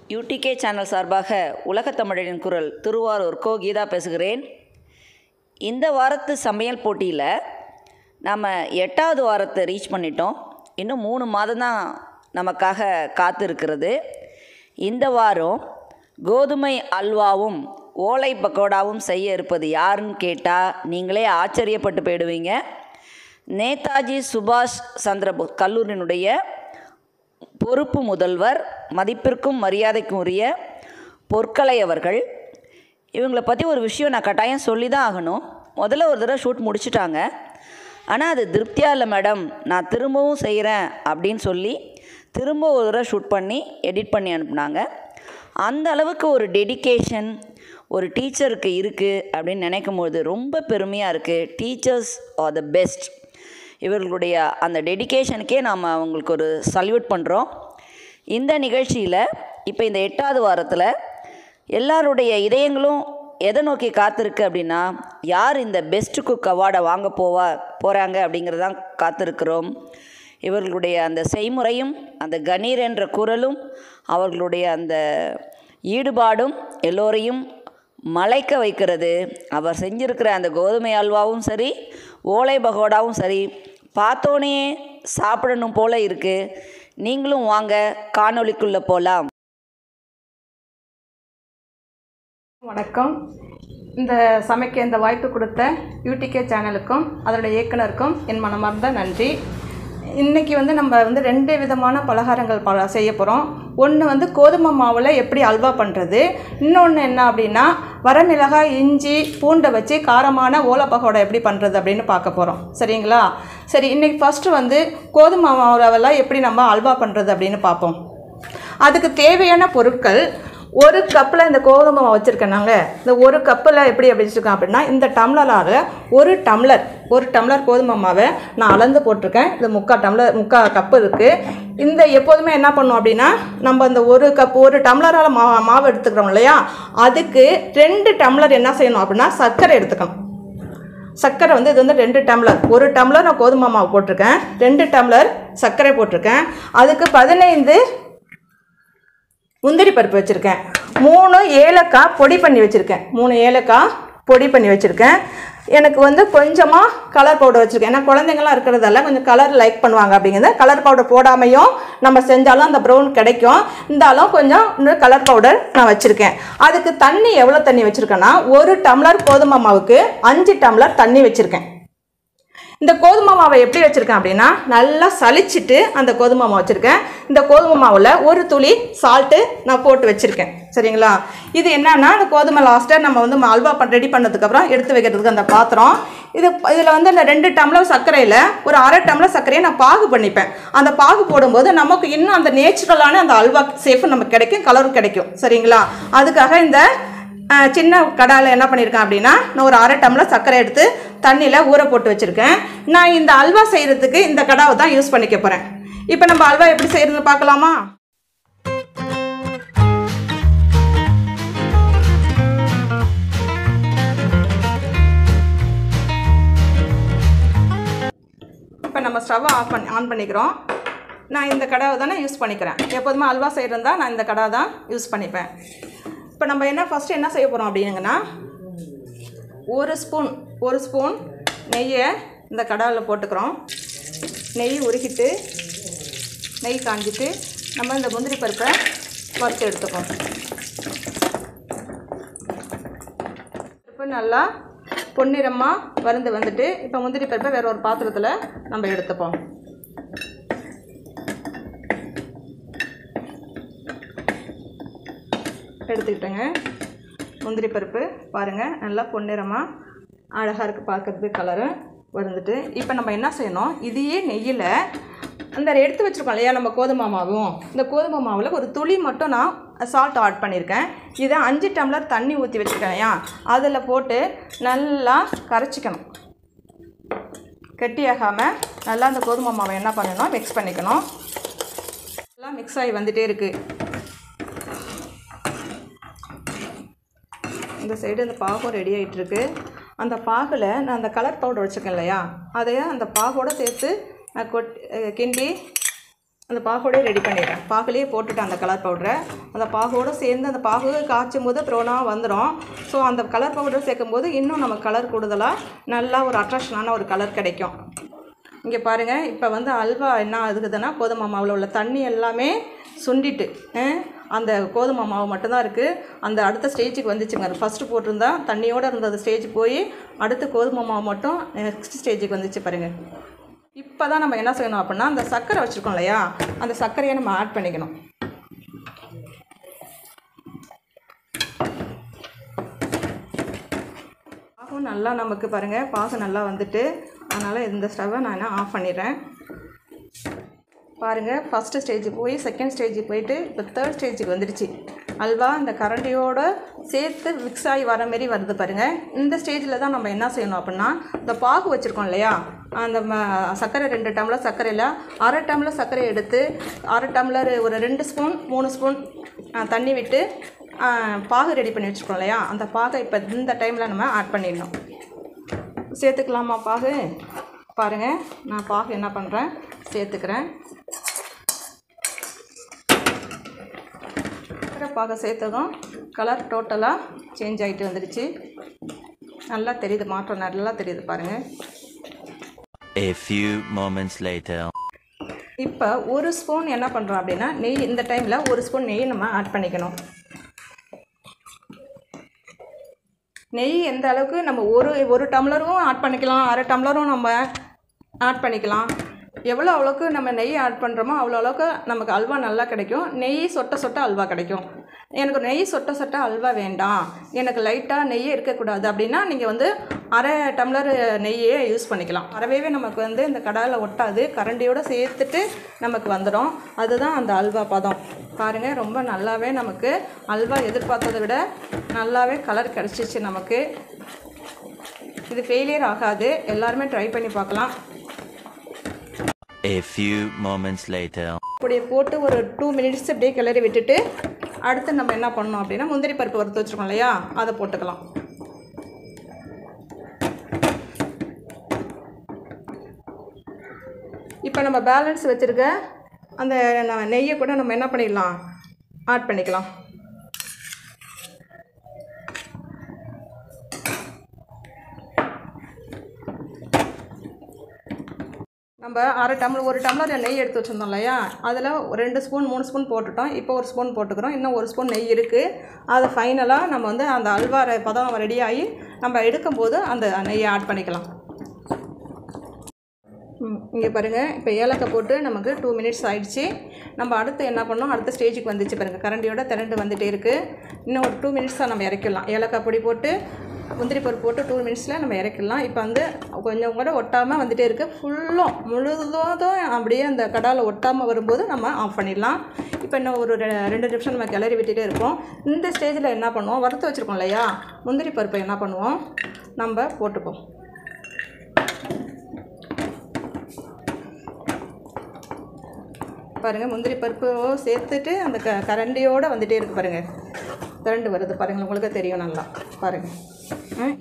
UDK channel சார்பாக உலகத்தமிழரின் குரல் திருவாரூர் கோ கீதா பேசுகிறேன் இந்த வாரத்து சமையல் போட்டியில் நம்ம எட்டாவது வாரத்தை ரீச் பண்ணிட்டோம் இன்னும் மூணு மாதம் தான் நமக்காக காத்திருக்கிறது இந்த வாரம் கோதுமை அல்வாவும் ஓலை பக்கோடாவும் செய்ய இருப்பது யாருன்னு கேட்டால் நீங்களே ஆச்சரியப்பட்டு போயிடுவீங்க நேதாஜி சுபாஷ் சந்திரபோஸ் கல்லூரியினுடைய பொறுப்பு முதல்வர் மதிப்பிற்கும் மரியாதைக்கும் உரிய பொற்கலை அவர்கள் இவங்களை பற்றி ஒரு விஷயம் நான் கட்டாயம் சொல்லி தான் ஆகணும் முதல்ல ஒரு தடவை ஷூட் முடிச்சிட்டாங்க ஆனால் அது திருப்தியாக இல்லை மேடம் நான் திரும்பவும் செய்கிறேன் அப்படின்னு சொல்லி திரும்ப ஒரு தடவை ஷூட் பண்ணி எடிட் பண்ணி அனுப்புனாங்க அந்த அளவுக்கு ஒரு டெடிகேஷன் ஒரு டீச்சருக்கு இருக்குது அப்படின்னு நினைக்கும் போது ரொம்ப பெருமையாக இருக்குது டீச்சர்ஸ் ஆர் த பெஸ்ட் இவர்களுடைய அந்த டெடிகேஷனுக்கே நாம் அவங்களுக்கு ஒரு சல்யூட் பண்ணுறோம் இந்த நிகழ்ச்சியில் இப்போ இந்த எட்டாவது வாரத்தில் எல்லாருடைய இதயங்களும் எதை நோக்கி காத்திருக்கு அப்படின்னா யார் இந்த பெஸ்ட் குக் அவார்டை வாங்க போவா போகிறாங்க அப்படிங்கிறதான் காத்திருக்கிறோம் இவர்களுடைய அந்த செய்முறையும் அந்த கணீர் என்ற குரலும் அவர்களுடைய அந்த ஈடுபாடும் எல்லோரையும் மலைக்க வைக்கிறது அவர் செஞ்சிருக்கிற அந்த கோதுமை அல்வாவும் சரி ஓலை பகோடாவும் சரி பார்த்தோன்னே சாப்பிடணும் போல இருக்குது நீங்களும் வாங்க காணொளிக்குள்ளே போகலாம் வணக்கம் இந்த சமைக்க இந்த வாய்ப்பு கொடுத்த யூடிகே சேனலுக்கும் அதனுடைய இயக்குனருக்கும் என் மனமார்ந்த நன்றி இன்றைக்கி வந்து நம்ம வந்து ரெண்டு விதமான பலகாரங்கள் பல செய்ய போகிறோம் ஒன்று வந்து கோதுமை மாவில் எப்படி அல்வா பண்ணுறது இன்னொன்று என்ன அப்படின்னா வரமிளகாய் இஞ்சி பூண்டை வச்சு காரமான ஓலை பகோடா எப்படி பண்ணுறது அப்படின்னு பார்க்க போகிறோம் சரிங்களா சரி இன்றைக்கி ஃபஸ்ட்டு வந்து கோதுமை மாவுலவெல்லாம் எப்படி நம்ம அல்வா பண்ணுறது அப்படின்னு பார்ப்போம் அதுக்கு தேவையான பொருட்கள் ஒரு கப்பில் இந்த கோதுமை மாவு வச்சுருக்கேன் நாங்கள் இந்த ஒரு கப்பில் எப்படி எப்படி வச்சுருக்கேன் அப்படின்னா இந்த டம்ளரால் ஒரு டம்ளர் ஒரு டம்ளர் கோதுமை மாவை நான் அளந்து போட்டிருக்கேன் இது முக்கால் டம்ளர் முக்கால் கப்பு இருக்குது இந்த எப்போதுமே என்ன பண்ணும் அப்படின்னா நம்ம இந்த ஒரு கப் ஒரு டம்ளரால் மா மாவு எடுத்துக்கிறோம் இல்லையா அதுக்கு ரெண்டு டம்ளர் என்ன செய்யணும் அப்படின்னா சர்க்கரை எடுத்துக்கணும் சர்க்கரை வந்து இது வந்து ரெண்டு டம்ளர் ஒரு டம்ளர் நான் கோதுமை மாவு போட்டிருக்கேன் ரெண்டு டம்ளர் சர்க்கரை போட்டிருக்கேன் அதுக்கு பதினைந்து முந்திரி பருப்பு வச்சுருக்கேன் மூணு ஏலக்காய் பொடி பண்ணி வச்சுருக்கேன் மூணு ஏலக்காய் பொடி பண்ணி வச்சுருக்கேன் எனக்கு வந்து கொஞ்சமாக கலர் பவுடர் வச்சுருக்கேன் ஏன்னா குழந்தைங்களாம் இருக்கிறதால கொஞ்சம் கலர் லைக் பண்ணுவாங்க அப்படிங்கிறது கலர் பவுடர் போடாமையும் நம்ம செஞ்சாலும் அந்த ப்ரௌன் கிடைக்கும் இருந்தாலும் கொஞ்சம் இன்னும் கலர் பவுடர் நான் வச்சுருக்கேன் அதுக்கு தண்ணி எவ்வளோ தண்ணி வச்சுருக்கேன்னா ஒரு டம்ளர் கோதுமை மாவுக்கு அஞ்சு டம்ளர் தண்ணி வச்சுருக்கேன் இந்த கோதுமை மாவை எப்படி வச்சுருக்கேன் அப்படின்னா நல்லா சலிச்சிட்டு அந்த கோதுமை மாவு வச்சுருக்கேன் இந்த கோதுமை மாவில் ஒரு துளி சால்ட்டு நான் போட்டு வச்சுருக்கேன் சரிங்களா இது என்னன்னா அந்த கோதுமை லாஸ்ட்டாக நம்ம வந்து அல்வா பண்ண ரெடி பண்ணதுக்கப்புறம் எடுத்து வைக்கிறதுக்கு அந்த பாத்திரம் இது இதில் வந்து இந்த ரெண்டு டம்ளர் சர்க்கரையில் ஒரு அரை டம்ளர் சர்க்கரையை நான் பாகு பண்ணிப்பேன் அந்த பாகு போடும்போது நமக்கு இன்னும் அந்த நேச்சுரலான அந்த அல்வா சேஃபு நமக்கு கிடைக்கும் கலரும் கிடைக்கும் சரிங்களா அதுக்காக இந்த அஹ், சின்ன கடாயில் என்ன பண்ணியிருக்கேன் அப்படின்னா நான் ஒரு அரை டம்ளர் சர்க்கரை எடுத்து தண்ணியில் ஊற போட்டு வச்சுருக்கேன் நான் இந்த அல்வா செய்கிறதுக்கு இந்த கடாவை தான் யூஸ் பண்ணிக்க போகிறேன் இப்போ நம்ம அல்வா எப்படி செய்கிறதுன்னு பார்க்கலாமா இப்போ நம்ம ஸ்டவ்வை ஆஃப் பண்ணி ஆன் பண்ணிக்கிறோம் நான் இந்த கடாவை தானே யூஸ் பண்ணிக்கிறேன் எப்போதுமே அல்வா செய்கிறதா நான் இந்த கடாவை தான் யூஸ் பண்ணிப்பேன் இப்போ நம்ம என்ன ஃபஸ்ட்டு என்ன செய்ய போகிறோம் அப்படிங்கன்னா ஒரு ஸ்பூன் ஒரு ஸ்பூன் நெய்யை இந்த கடாவில் போட்டுக்கிறோம் நெய் உருக்கிட்டு நெய் காஞ்சிட்டு நம்ம இந்த முந்திரி பருப்பை வறுத்து எடுத்துப்போம் பருப்பு நல்லா பொன்னிறமாக வறுந்து வந்துட்டு இப்போ முந்திரி பருப்பை வேற ஒரு பாத்திரத்தில் நம்ம எடுத்துப்போம் எடுத்துக்கிட்டேங்க முந்திரி பருப்பு பாருங்கள் நல்லா பொன்னிறமாக அழகாக இருக்குது பார்க்குறது கலரு வந்துட்டு இப்போ நம்ம என்ன செய்யணும் இதையே நெய்யில் அந்த எடுத்து வச்சுருக்கோம் இல்லையா நம்ம கோதுமை மாவும் இந்த கோதுமை மாவில் ஒரு துளி மட்டும் நான் சால்ட் ஆட் பண்ணியிருக்கேன் இதை அஞ்சு டம்ளர் தண்ணி ஊற்றி வச்சுருக்கேன் இல்லையா அதில் போட்டு நல்லா கரைச்சிக்கணும் கெட்டியாகாமல் நல்லா அந்த கோதுமை மாவை என்ன பண்ணணும் மிக்ஸ் பண்ணிக்கணும் நல்லா மிக்ஸ் ஆகி வந்துகிட்டே இருக்குது இந்த சைடு அந்த பாகம் ரெடி ஆகிட்டுருக்கு அந்த பாகில் நான் அந்த கலர் பவுடர் வச்சுருக்கேன் இல்லையா அதையே அந்த பாகோடு சேர்த்து நான் கொட் அஹ் கிண்டி அந்த பாகோடய ரெடி பண்ணிடுறேன் பாகுலேயே போட்டுட்டேன் அந்த கலர் பவுடரை அந்த பாகோடு சேர்ந்து அந்த பாகு காய்ச்சும் போது த்ரோனாக வந்துடும் ஸோ அந்த கலர் பவுடர் சேர்க்கும் போது இன்னும் நமக்கு கலர் கூடுதலாக நல்லா ஒரு அட்ராக்ஷனான ஒரு கலர் கிடைக்கும் இங்கே பாருங்கள் இப்போ வந்து அல்வா என்ன ஆகுதுன்னா கோதுமை மாவில் உள்ள தண்ணி எல்லாமே சுண்டிட்டு அஹ், அந்த கோதுமை மாவு மட்டும்தான் இருக்குது அந்த அடுத்த ஸ்டேஜுக்கு வந்துச்சுங்க ஃபஸ்ட்டு போட்டிருந்தா தண்ணியோடு இருந்தது ஸ்டேஜ் போய் அடுத்து கோதுமை மாவு மட்டும் நெக்ஸ்ட் ஸ்டேஜுக்கு வந்துச்சு பாருங்கள் இப்போ தான் நம்ம என்ன செய்யணும் அப்படின்னா அந்த சர்க்கரை வச்சுருக்கோம் இல்லையா அந்த சர்க்கரையை நம்ம ஆட் பண்ணிக்கணும் பாகம் நல்லா நமக்கு பாருங்கள் பாகம் நல்லா வந்துட்டு அதனால் இந்த ஸ்டவ்வை நான் ஆஃப் பண்ணிடுறேன் பாருங்கள் ஃபஸ்ட்டு ஸ்டேஜுக்கு போய் செகண்ட் ஸ்டேஜுக்கு போயிட்டு இப்போ தேர்ட் ஸ்டேஜுக்கு வந்துடுச்சு அல்வா இந்த கரண்டியோட சேர்த்து மிக்ஸ் ஆகி வர மாரி வருது பாருங்கள் இந்த ஸ்டேஜில் தான் நம்ம என்ன செய்யணும் அப்படின்னா இந்த பாகு வச்சுருக்கோம் இல்லையா அந்த ம சர்க்கரை ரெண்டு டம்ளர் சர்க்கரையில் அரை டம்ளர் சர்க்கரை எடுத்து அரை டம்ளர் ஒரு ரெண்டு ஸ்பூன் மூணு ஸ்பூன் ஆ, தண்ணி விட்டு ஆ, பாகு ரெடி பண்ணி வச்சுருக்கோம் இல்லையா அந்த பாகை இப்போ இந்த டைமில் நம்ம ஆட் பண்ணிடணும் சேர்த்துக்கலாமா பாகு பாருங்கள் நான் பாகு என்ன பண்ணுறேன் சேர்த்துக்கிறேன் சக்கரை பாகை சேர்த்ததும் கலர் டோட்டலாக சேஞ்ச் ஆகிட்டு வந்துடுச்சு நல்லா தெரியுது மாற்றம் நல்லா தெரியுது பாருங்கள் A few moments later. இப்போ ஒரு ஸ்பூன் என்ன பண்ணுறோம் அப்படின்னா நெய் இந்த டைமில் ஒரு ஸ்பூன் நெய் நம்ம ஆட் பண்ணிக்கணும் நெய் எந்த அளவுக்கு நம்ம ஒரு ஒரு டம்ளரும் ஆட் பண்ணிக்கலாம் அரை டம்ளரும் நம்ம ஆட் பண்ணிக்கலாம் எவ்வளோ அளவுக்கு நம்ம நெய் ஆட் பண்ணுறோமோ அவ்வளோ அளவுக்கு நமக்கு அல்வா நல்லா கிடைக்கும் நெய் சொட்ட சொட்ட அல்வா கிடைக்கும் எனக்கு நெய் சொட்ட சொட்ட அல்வா வேண்டாம் எனக்கு லைட்டாக நெய்யே இருக்கக்கூடாது அப்படின்னா நீங்கள் வந்து அரை டம்ளர் நெய்யே யூஸ் பண்ணிக்கலாம் அறவே நமக்கு வந்து இந்த கடாயில் ஒட்டாது கரண்டியோடு சேர்த்துட்டு நமக்கு வந்துடும் அதுதான் அந்த அல்வா பதம் பாருங்கள் ரொம்ப நல்லாவே நமக்கு அல்வா எதிர்பார்த்ததை விட நல்லாவே கலர் கிடச்சிச்சு நமக்கு இது ஃபெயிலியர் ஆகாது எல்லாருமே ட்ரை பண்ணி பார்க்கலாம் A few moments later. அப்படியே போட்டு ஒரு டூ மினிட்ஸ் அப்படியே கிளறி விட்டுட்டு அடுத்து நம்ம என்ன பண்ணணும் அப்படின்னா முந்திரி பருப்பு வறுத்து வச்சுருக்கோம் இல்லையா அதை போட்டுக்கலாம் இப்போ நம்ம பேலன்ஸ் வச்சுருக்க அந்த ந- நெய்யை கூட நம்ம என்ன பண்ணிடலாம் ஆட் பண்ணிக்கலாம் நம்ம அரை டம்ளர் ஒரு டம்ளர் நெய் எடுத்து வச்சுருந்தோம் இல்லையா அதில் ரெண்டு ஸ்பூன் மூணு ஸ்பூன் போட்டுட்டோம் இப்போ ஒரு ஸ்பூன் போட்டுக்கிறோம் இன்னும் ஒரு ஸ்பூன் நெய் இருக்குது அதை ஃபைனலாக நம்ம வந்து அந்த அல்வா ரெ- பதம் ரெடியாகி நம்ம எடுக்கும்போது அந்த நெய்யை ஆட் பண்ணிக்கலாம் இங்கே பாருங்கள் இப்போ ஏலக்காய் போட்டு நமக்கு டூ மினிட்ஸ் ஆயிடுச்சு நம்ம அடுத்து என்ன பண்ணோம் அடுத்த ஸ்டேஜுக்கு வந்துச்சு பாருங்கள் கரண்டியோட திரண்டு வந்துட்டே இருக்குது இன்னும் ஒரு டூ மினிட்ஸ் தான் நம்ம இறக்கிடலாம் ஏலக்காய் பொடி போட்டு முந்திரி பருப்பு போட்டு டூ மினிட்ஸில் நம்ம இறக்கிடலாம் இப்போ வந்து கொஞ்சம் கூட ஒட்டாமல் வந்துட்டே இருக்குது ஃபுல்லும் முழுவதும் அப்படியே அந்த கடாவில் ஒட்டாமல் வரும்போது நம்ம ஆஃப் பண்ணிடலாம் இப்போ இன்னும் ஒரு ரெ- ரெண்டு நிமிஷம் நம்ம கிளறி விட்டுட்டே இருப்போம் இந்த ஸ்டேஜில் என்ன பண்ணுவோம் வறுத்து வச்சுருக்கோம் இல்லையா முந்திரி பருப்பை என்ன பண்ணுவோம் நம்ம போட்டுப்போம் பாருங்கள் முந்திரி பருப்பு சேர்த்துட்டு அந்த க கரண்டியோடு வந்துட்டே இருக்கு பாருங்கள் திரண்டு வருது பாருங்கள் உங்களுக்கு தெரியும் நல்லா பாருங்கள் ம்.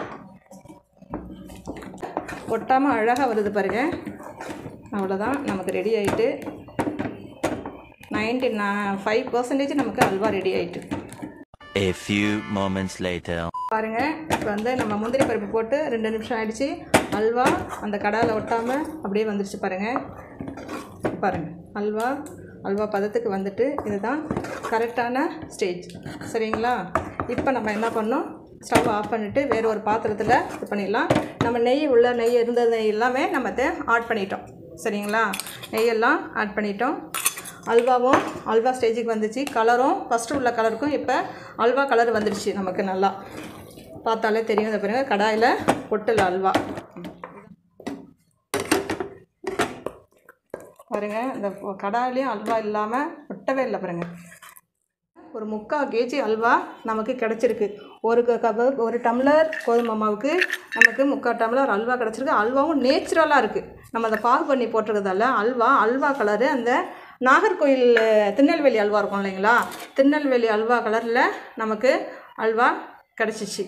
ஒட்டாமல் அழகாக வருது பாருங்கள் அவ்வளோதான் நமக்கு ரெடி ஆயிட்டு நைன்டி ஃபைவ் பர்சன்டேஜ் நமக்கு அல்வா ரெடி ஆயிட்டு A few moments later. பாருங்க இப்போ வந்து நம்ம முந்திரி பருப்பு போட்டு ரெண்டு நிமிஷம் ஆயிடுச்சு அல்வா அந்த கடாயில் ஒட்டாமல் அப்படியே வந்துடுச்சு பாருங்க பாருங்க அல்வா அல்வா பதத்துக்கு வந்துட்டு இதுதான் கரெக்டான ஸ்டேஜ் சரிங்களா இப்போ நம்ம என்ன பண்ணோம் ஸ்டவ் ஆஃப் பண்ணிவிட்டு வேறு ஒரு பாத்திரத்தில் இது பண்ணிடலாம் நம்ம நெய் உள்ள நெய் இருந்த நெய் எல்லாமே நம்ம இதை ஆட் பண்ணிட்டோம் சரிங்களா நெய்யெல்லாம் ஆட் பண்ணிட்டோம் அல்வாவும் அல்வா ஸ்டேஜுக்கு வந்துச்சு கலரும் ஃபஸ்ட்டு உள்ள கலருக்கும் இப்போ அல்வா கலர் வந்துடுச்சு நமக்கு நல்லா பார்த்தாலே தெரியும் இந்த பாருங்க கடாயில் பொட்டல் அல்வா பாருங்க இந்த கடாயிலையும் அல்வா இல்லாமல் ஒட்டவே இல்லை பாருங்க ஒரு முக்கால் கேஜி அல்வா நமக்கு கிடச்சிருக்கு ஒரு க- கப் ஒரு டம்ளர் கோதுமை மாவுக்கு நமக்கு முக்கால் டம்ளர் அல்வா கிடச்சிருக்கு அல்வாவும் நேச்சுரலாக இருக்குது நம்ம அதை பாகு பண்ணி போட்டிருக்கிறதால அல்வா அல்வா கலரு அந்த நாகர்கோயில் திருநெல்வேலி அல்வா இருக்கும் இல்லைங்களா திருநெல்வேலி அல்வா கலரில் நமக்கு அல்வா கிடச்சிச்சு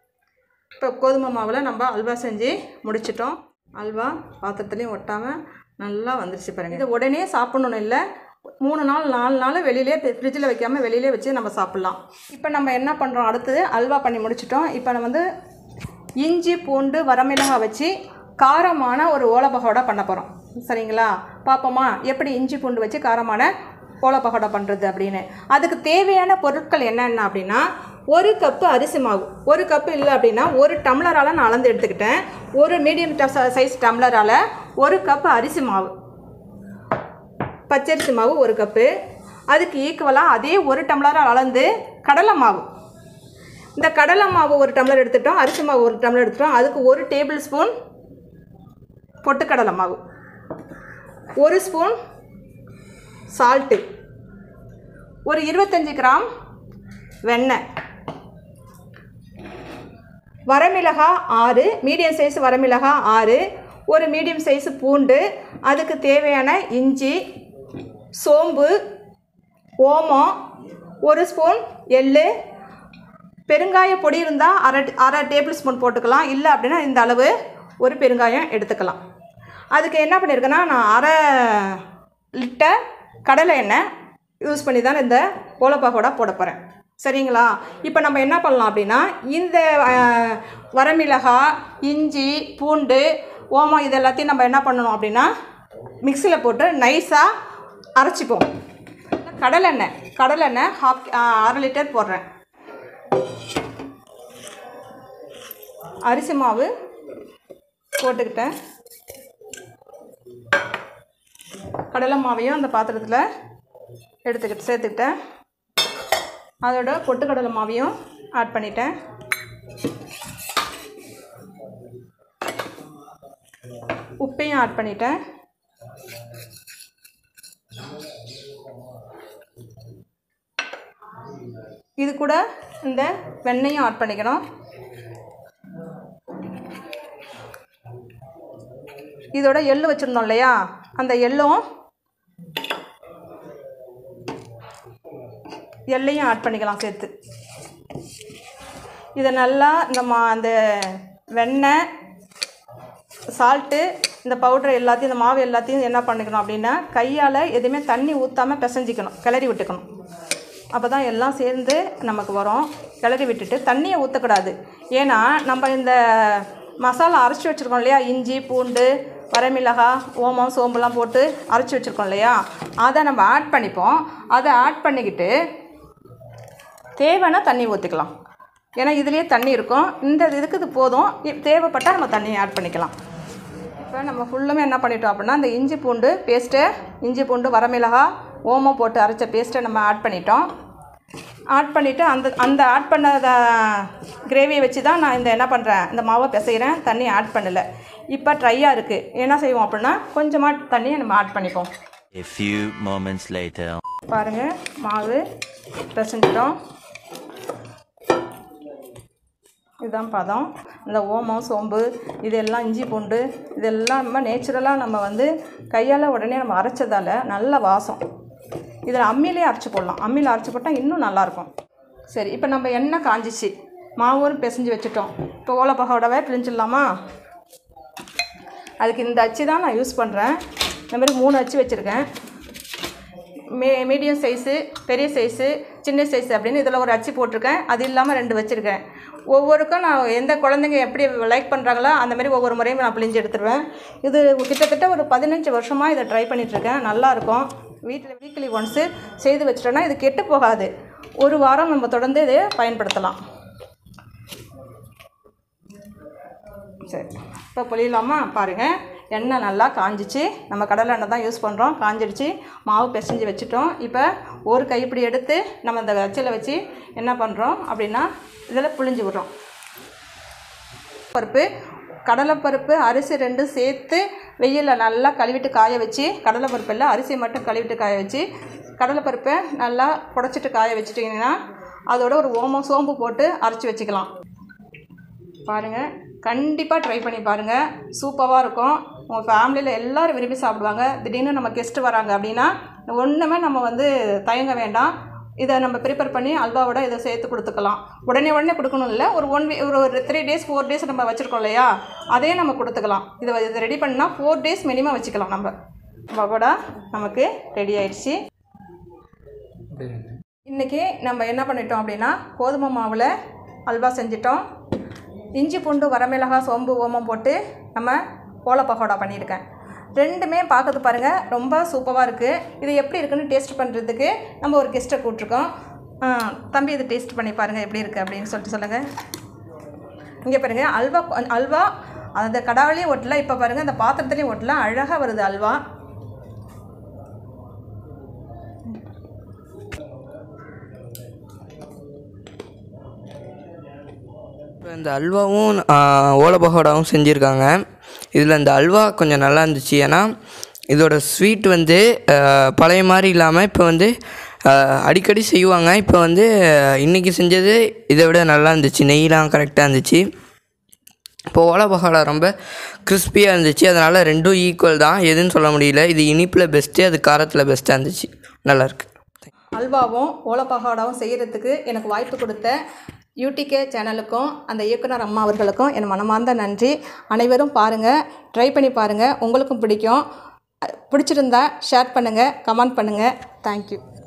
இப்போ கோதுமை மாவில் நம்ம அல்வா செஞ்சு முடிச்சிட்டோம் அல்வா பாத்திரத்துலேயும் ஒட்டாமல் நல்லா வந்துருச்சு பாருங்க இது உடனே சாப்பிடணும்னு இல்லை மூணு நாள் நாலு நாள் வெளியிலே ஃப்ரிட்ஜில் வைக்காமல் வெளியிலே வச்சு நம்ம சாப்பிட்லாம் இப்போ நம்ம என்ன பண்ணுறோம் அடுத்தது அல்வா பண்ணி முடிச்சிட்டோம் இப்போ நம்ம வந்து இஞ்சி பூண்டு வரமிளகாய் வச்சு காரமான ஒரு ஓலை பகோடா பண்ண போகிறோம் சரிங்களா பார்ப்போமா எப்படி இஞ்சி பூண்டு வச்சு காரமான ஓலை பகோடா பண்ணுறது அப்படின்னு அதுக்கு தேவையான பொருட்கள் என்னென்ன அப்படின்னா ஒரு கப்பு அரிசி மாவு ஒரு கப்பு இல்லை அப்படின்னா ஒரு டம்ளரால் நான் அளந்து எடுத்துக்கிட்டேன் ஒரு மீடியம் சைஸ் டம்ளரால் ஒரு கப்பு அரிசி மாவு பச்சரிசி மாவு ஒரு கப்பு அதுக்கு ஈக்குவலாக அதே ஒரு டம்ளராக அளந்து கடலை மாவு இந்த கடலை மாவு ஒரு டம்ளர் எடுத்துட்டோம் அரிசி மாவு ஒரு டம்ளர் எடுத்துட்டோம் அதுக்கு ஒரு டேபிள் ஸ்பூன் பொட்டுக்கடலை மாவு ஒரு ஸ்பூன் சால்ட்டு ஒரு இருபத்தஞ்சி கிராம் வெண்ணெய் வரமிளகா ஆறு மீடியம் சைஸ் வரமிளகா ஆறு ஒரு மீடியம் சைஸ் பூண்டு அதுக்கு தேவையான இஞ்சி சோம்பு ஓமம் ஒரு ஸ்பூன் எள்ளு பெருங்காய பொடி இருந்தால் அரை அரை டேபிள் ஸ்பூன் போட்டுக்கலாம் இல்லை அப்படின்னா இந்த அளவு ஒரு பெருங்காயம் எடுத்துக்கலாம் அதுக்கு என்ன பண்ணியிருக்கேன்னா நான் அரை லிட்டர் கடலை எண்ணெய் யூஸ் பண்ணி தான் இந்த ஓலப்பாகோடா போட போகிறேன் சரிங்களா இப்போ நம்ம என்ன பண்ணலாம் அப்படின்னா இந்த அஹ், வரமிளகாய் இஞ்சி பூண்டு ஓமம் இது எல்லாத்தையும் நம்ம என்ன பண்ணணும் அப்படின்னா மிக்சியில் போட்டு நைஸாக அரைச்சிப்போம் கடலெண்ணெய் கடலெண்ணெய் ஹாஃப் அரை லிட்டர் போடுறேன் அரிசி மாவு போட்டுக்கிட்டேன் கடலை மாவையும் அந்த பாத்திரத்தில் எடுத்துக்கிட்டு சேர்த்துக்கிட்டேன் அதோட பொட்டுக்கடலை மாவையும் ஆட் பண்ணிட்டேன் உப்பையும் ஆட் பண்ணிட்டேன் இது கூட இந்த வெண்ணெயும் ஆட் பண்ணிக்கணும் இதோட எள்ளு வச்சுருந்தோம் இல்லையா அந்த எள்ளும் எள்ளையும் ஆட் பண்ணிக்கலாம் சேர்த்து இதை நல்லா இந்த மா அந்த வெண்ணெய் சால்ட்டு இந்த பவுடர் எல்லாத்தையும் இந்த மாவு எல்லாத்தையும் என்ன பண்ணிக்கணும் அப்படின்னா கையால் எதுவுமே தண்ணி ஊற்றாமல் பிசைஞ்சிக்கணும் கிளறி விட்டுக்கணும் அப்போ தான் எல்லாம் சேர்ந்து நமக்கு வரும் கிளறி விட்டுட்டு தண்ணியை ஊற்றக்கூடாது ஏன்னா நம்ம இந்த மசாலா அரைச்சி வச்சுருக்கோம் இல்லையா இஞ்சி பூண்டு வரமிளகாய் ஓமம் சோம்புலாம் போட்டு அரைச்சி வச்சுருக்கோம் இல்லையா அதை நம்ம ஆட் பண்ணிப்போம் அதை ஆட் பண்ணிக்கிட்டு தேவைன்னா தண்ணி ஊற்றிக்கலாம் ஏன்னா இதுலேயே தண்ணி இருக்கும் இந்த இதுக்கு இது போதும் இ- தேவைப்பட்டால் நம்ம தண்ணி ஆட் பண்ணிக்கலாம் இப்போ நம்ம ஃபுல்லுமே என்ன பண்ணிட்டோம் அப்படின்னா இந்த இஞ்சி பூண்டு பேஸ்ட்டு இஞ்சி பூண்டு வரமிளகாய் ஓமம் போட்டு அரைச்ச பேஸ்ட்டை நம்ம ஆட் பண்ணிட்டோம் ஆட் பண்ணிவிட்டு அந்த அந்த ஆட் பண்ணத கிரேவியை வச்சு தான் நான் இந்த என்ன பண்ணுறேன் இந்த மாவை பிசைகிறேன் தண்ணி ஆட் பண்ணலை இப்போ ட்ரையாக இருக்குது என்ன செய்வோம் அப்படின்னா கொஞ்சமாக தண்ணியை நம்ம ஆட் பண்ணிப்போம் A few moments later. பாருங்கள் மாவு பிசைஞ்சிட்டோம் இதுதான் பதம் இந்த ஓமம் சோம்பு இதெல்லாம் இஞ்சி பூண்டு இதெல்லாம் நம்ம நேச்சுரலாக நம்ம வந்து கையால் உடனே நம்ம அரைச்சதால நல்ல வாசம் இதில் அம்மியிலே அரைச்சி போடலாம் அம்மியில் அரைச்சி போட்டால் இன்னும் நல்லாயிருக்கும் சரி இப்போ நம்ம எண்ணெய் காஞ்சிச்சு மாவும் பிசைஞ்சு வச்சுட்டோம் இப்போ ஓலை பகோடாவே பிழிஞ்சிடலாமா அதுக்கு இந்த அச்சு தான் நான் யூஸ் பண்ணுறேன் இந்த மாதிரி மூணு அச்சு வச்சுருக்கேன் மீ மீடியம் சைஸு பெரிய சைஸு சின்ன சைஸ் அப்படின்னு இதில் ஒரு அச்சு போட்டிருக்கேன் அது இல்லாமல் ரெண்டு வச்சுருக்கேன் ஒவ்வொருக்கும் நான் எந்த குழந்தைங்க எப்படி லைக் பண்ணுறாங்களோ அந்த மாதிரி ஒவ்வொரு முறையும் நான் பிழிஞ்சு எடுத்துருவேன் இது கிட்டத்தட்ட ஒரு பதினஞ்சு வருஷமாக இதை ட்ரை பண்ணிகிட்ருக்கேன் நல்லாயிருக்கும் வீட்டில் வீக்லி ஒன்ஸு செய்து வச்சிட்டோன்னா இது கெட்டு போகாது ஒரு வாரம் நம்ம தொடர்ந்து இதை பயன்படுத்தலாம் சரி இப்போ பொழியலாமா பாருங்கள் எண்ணெய் நல்லா காஞ்சிச்சு நம்ம கடலை எண்ணெய் தான் யூஸ் பண்ணுறோம் காஞ்சிடுச்சு மாவு பிசைஞ்சு வச்சுட்டோம் இப்போ ஒரு கைப்பிடி எடுத்து நம்ம இந்த அச்சில் வச்சு என்ன பண்ணுறோம் அப்படின்னா இதில் புழிஞ்சு விடுறோம் பருப்பு கடலைப்பருப்பு அரிசி ரெண்டும் சேர்த்து வெயிலில் நல்லா கழுவிட்டு காய வச்சு கடலைப்பருப்பு இல்லை அரிசி மட்டும் கழுவிட்டு காய வச்சு கடலைப்பருப்பை நல்லா புடச்சிட்டு காய வச்சுட்டிங்கன்னா அதோட ஒரு ஓமம் சோம்பு போட்டு அரைச்சி வச்சுக்கலாம் பாருங்கள் கண்டிப்பாக ட்ரை பண்ணி பாருங்கள் சூப்பராக இருக்கும் உங்கள் ஃபேமிலியில் எல்லோரும் விரும்பி சாப்பிடுவாங்க திடீர்னு நம்ம கெஸ்ட்டு வராங்க அப்படின்னா ஒன்றுமே நம்ம வந்து தயங்க வேண்டாம் இதை நம்ம ப்ரிப்பேர் பண்ணி அல்வாவோட இதை சேர்த்து கொடுத்துக்கலாம் உடனே உடனே கொடுக்கணும் இல்லை ஒரு ஒன் வீ ஒரு ஒரு த்ரீ டேஸ் ஃபோர் டேஸ் நம்ம வச்சுருக்கோம் இல்லையா அதே நம்ம கொடுத்துக்கலாம் இதை இதை ரெடி பண்ணால் ஃபோர் டேஸ் மினிமம் வச்சுக்கலாம் நம்ம பகோடா நமக்கு ரெடி ஆயிடுச்சு இன்றைக்கி நம்ம என்ன பண்ணிட்டோம் அப்படின்னா கோதுமை மாவில் அல்வா செஞ்சிட்டோம் இஞ்சி பூண்டு வரமிளகாய் சோம்பு ஓமம் போட்டு நம்ம ஓலை பகோடா பண்ணியிருக்கேன் ரெண்டுமே பார்க்கறது பாருங்கள் ரொம்ப சூப்பராக இருக்குது இது எப்படி இருக்குன்னு டேஸ்ட் பண்ணுறதுக்கு நம்ம ஒரு கெஸ்ட்டை கூப்பிட்ருக்கோம் ஆ, தம்பி இது டேஸ்ட் பண்ணி பாருங்கள் எப்படி இருக்குது அப்படின்னு சொல்லிட்டு சொல்லுங்கள் இங்கே பாருங்கள் அல்வா அல்வா அந்த கடாவிலையும் ஒட்டல இப்போ பாருங்கள் அந்த பாத்திரத்துலேயும் ஒட்டல அழகாக வருது அல்வா இப்போ இந்த அல்வாவும் ஆ, ஓலை பகோடாவும் செஞ்சுருக்காங்க இதில் இந்த அல்வா கொஞ்சம் நல்லா இருந்துச்சு ஏன்னா இதோட ஸ்வீட் வந்து ஆ, பழைய மாதிரி இல்லாமல் இப்போ வந்து ஆ, அடிக்கடி செய்வாங்க இப்போ வந்து இன்றைக்கி செஞ்சது இதை விட நல்லா இருந்துச்சு நெய்லாம் கரெக்டாக இருந்துச்சு இப்போ ஓலை பகோடா ரொம்ப கிறிஸ்பியாக இருந்துச்சு அதனால் ரெண்டும் ஈக்குவல் தான் எதுன்னு சொல்ல முடியல இது இனிப்பில் பெஸ்ட்டு அது காரத்தில் பெஸ்ட்டாக இருந்துச்சு நல்லாயிருக்கு அல்வாவும் ஓலப்பகாடாவும் செய்கிறதுக்கு எனக்கு வாய்ப்பு கொடுத்த யூடிகே சேனலுக்கும் அந்த இயக்குனர் அம்மா அவர்களுக்கும் என் மனமார்ந்த நன்றி அனைவரும் பாருங்கள் ட்ரை பண்ணி பாருங்கள் உங்களுக்கும் பிடிக்கும் பிடிச்சிருந்தா ஷேர் பண்ணுங்கள் கமெண்ட் பண்ணுங்கள் தேங்க்யூ